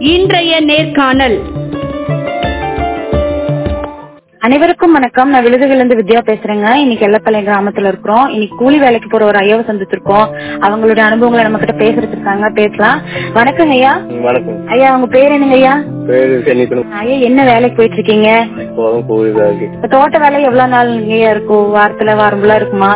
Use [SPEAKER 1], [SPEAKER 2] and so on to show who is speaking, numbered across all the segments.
[SPEAKER 1] இன்றைய நேர்காணல்
[SPEAKER 2] அனைவருக்கும் வணக்கம் நான் விழுதுகளிலிருந்து வித்யா பேசுறேங்க இன்னைக்கு எல்லப்பள்ளை கிராமத்துல இருக்கிறோம் இன்னைக்கு கூலி வேலைக்கு போற ஒரு ஐயாவை சந்திச்சிருக்கோம் அவங்களுடைய அனுபவங்களை நம்ம கிட்ட பேசுறதுக்கு இருக்காங்க பேசலாம் வணக்கம் ஐயா
[SPEAKER 3] வணக்கம்
[SPEAKER 2] ஐயா உங்க பேர் என்னங்க ஐயா
[SPEAKER 3] பேரு சென்னித்தனம்
[SPEAKER 2] ஐயா என்ன வேலைக்கு போயிட்டு இருக்கீங்க
[SPEAKER 3] போதும் கூலி வேலைக்கு
[SPEAKER 2] இப்ப தோட்ட வேலை எவ்வளவு நாள் ஐயா இருக்கும் வாரத்துல வாரம் ஃபுல்லா இருக்குமா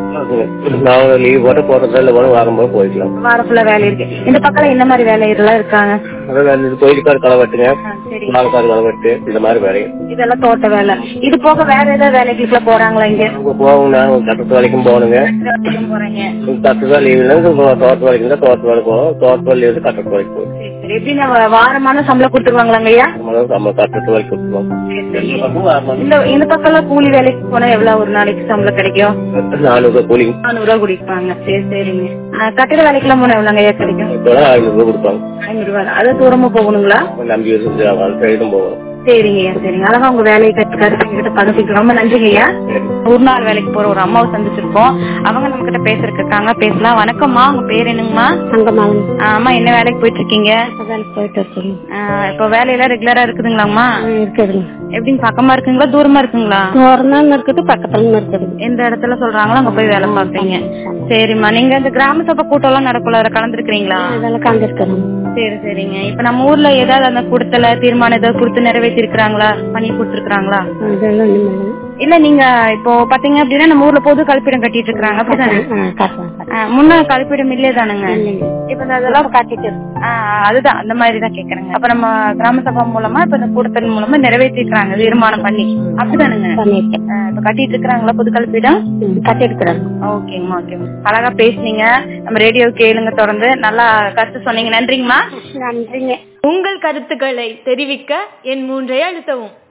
[SPEAKER 3] நான் லீவ் போட்டு போறதா இல்ல போல வரும்போது போய்க்கலாம்
[SPEAKER 2] வாரம் ஃபுல்லா வேலை இருக்கு இந்த பக்கம் என்ன மாதிரி வேலை எல்லாம் இருக்காங்க
[SPEAKER 3] அதான் இந்த கோயிலுக்கார் களை வெட்டுங்க
[SPEAKER 2] ஆ, சரி
[SPEAKER 3] நாளுக்கார் களை வெட்டு இந்த மாதிரி வேலைங்க
[SPEAKER 2] இதெல்லாம் தோட்ட வேலை இது போக வேற ஏதாவது வேலைகளுக்குள்ள போறாங்களா இங்க
[SPEAKER 3] அங்க போகணும்னா கட்டத்து வேலைக்கும் போகணுங்க
[SPEAKER 2] வேலைக்கும் போறீங்க
[SPEAKER 3] கட்டத்து வேலை லீவ் தோட்ட வேலைக்கு இருந்தா தோட்ட வேலை போகணும் தோட்ட வேலை இருந்து கட்டத்து வேலைக்கு போகணும்
[SPEAKER 2] சரி, சரி. எப்படின்னா வா- வாரமான சம்பளம் கொடுத்துருவாங்களாங்க ஐயா
[SPEAKER 3] நம்மளும் நம்ம கட்டத்து வேலைக்கு கொடுத்துருவோம் ரெண்டு பக்கம் வரணும்.
[SPEAKER 2] இந்த இந்த பக்கம் எல்லாம் கூலி வேலைக்கு போனா எவ்வளவு ஒரு நாளைக்கு சம்பளம் கிடைக்கும்
[SPEAKER 3] நானூறு ரூபாய் கூலி
[SPEAKER 2] நானூறு ரூபா குடிப்பாங்க சரி சரிங்க ஆ, கட்டிட வேலைக்கெல்லாம் போனா எவ்வளவுங்க ஐயா கிடைக்கும்
[SPEAKER 3] இப்போ ஐநூறு ரூபாய் கொடுப்பாங்க
[SPEAKER 2] ஐநூறு ரூபா அது தூரமா போகணுங்களா
[SPEAKER 3] நம்பி இருந்து அது சைடும் போகணும்
[SPEAKER 2] சரிங்க ஐயா சரிங்க அழகா உங்க வேலையை கற்று கருத்து கிட்ட பகிர்ந்துக்கிறோம் ரொம்ப நன்றிங்க ஐயா
[SPEAKER 3] சரி
[SPEAKER 2] ஒரு நாள் வேலைக்கு போற ஒரு அம்மாவை சந்திச்சிருக்கோம் அவங்க நம்ம கிட்ட பேசுறதுக்கு இருக்காங்க பேசலாம் வணக்கம்மா உங்க பேர் என்னங்கம்மா
[SPEAKER 4] தங்கமாலும்
[SPEAKER 2] ஆமா என்ன வேலைக்கு போயிட்டு இருக்கீங்க
[SPEAKER 4] வேலைக்கு போயிட்டு இருக்கேன்
[SPEAKER 2] ஆ, இப்போ வேலையெல்லாம் ரெகுலரா இருக்குதுங்களாம்மா
[SPEAKER 4] இருக்குதுங்க
[SPEAKER 2] எப்படிங்க பக்கமா இருக்குங்களா தூரமா இருக்குங்களா
[SPEAKER 4] தூரம் இருக்குது பக்கத்துல இருக்குது
[SPEAKER 2] எந்த இடத்துல சொல்றாங்களோ அங்க போய் வேலை பார்ப்பீங்க சரிம்மா நீங்க இந்த கிராம சபை கூட்டம் எல்லாம் நடக்குள்ள அதுல கலந்துருக்கீங்களா
[SPEAKER 4] அதெல்லாம் கலந்துருக்கணும்
[SPEAKER 2] சரி சரிங்க இப்ப நம்ம ஊர்ல ஏதாவது அந்த குடுத்தல தீர்மானம் ஏதாவது கொடுத்து நிறைவேற்றி இருக்கிறாங்களா பண்ணி கொடுத்துருக்காங்களா
[SPEAKER 4] அதெல்லாம் ஒண்ணும்
[SPEAKER 2] இல்ல நீங்க இப்போ பாத்தீங்க அப்படின்னா நம்ம ஊர்ல பொது கழிப்பிடம் கட்டிட்டு இருக்காங்க அப்படிதானே
[SPEAKER 4] கட்டலாம்
[SPEAKER 2] ஆ, முன்ன கழிப்பிடம் இல்லையே தானுங்க
[SPEAKER 4] இல்லைங்க
[SPEAKER 2] இப்ப இந்த அதெல்லாம் கட்டிட்டு இருக்கு. ஆ, அதுதான் அந்த மாதிரி தான் கேக்குறேங்க அப்ப நம்ம கிராம சபா மூலமா இப்ப இந்த கூட்டத்தின் மூலமா நிறைவேற்றிருக்காங்க தீர்மானம் பண்ணி அப்படிதானுங்க
[SPEAKER 4] பண்ணிருக்கேன்
[SPEAKER 2] ஆ, இப்ப கட்டிட்டு இருக்காங்களா பொது கழிப்பிடம்
[SPEAKER 4] கட்டிருக்கிறேன்
[SPEAKER 2] ஓகேங்கம்மா ஓகேம்மா அழகா பேசுனீங்க நம்ம ரேடியோ கேளுங்க தொடர்ந்து நல்லா கருத்து சொன்னீங்க நன்றிங்கம்மா
[SPEAKER 4] நன்றிங்க
[SPEAKER 1] உங்கள் கருத்துக்களை தெரிவிக்க என் மூன்றை அழுத்தவும்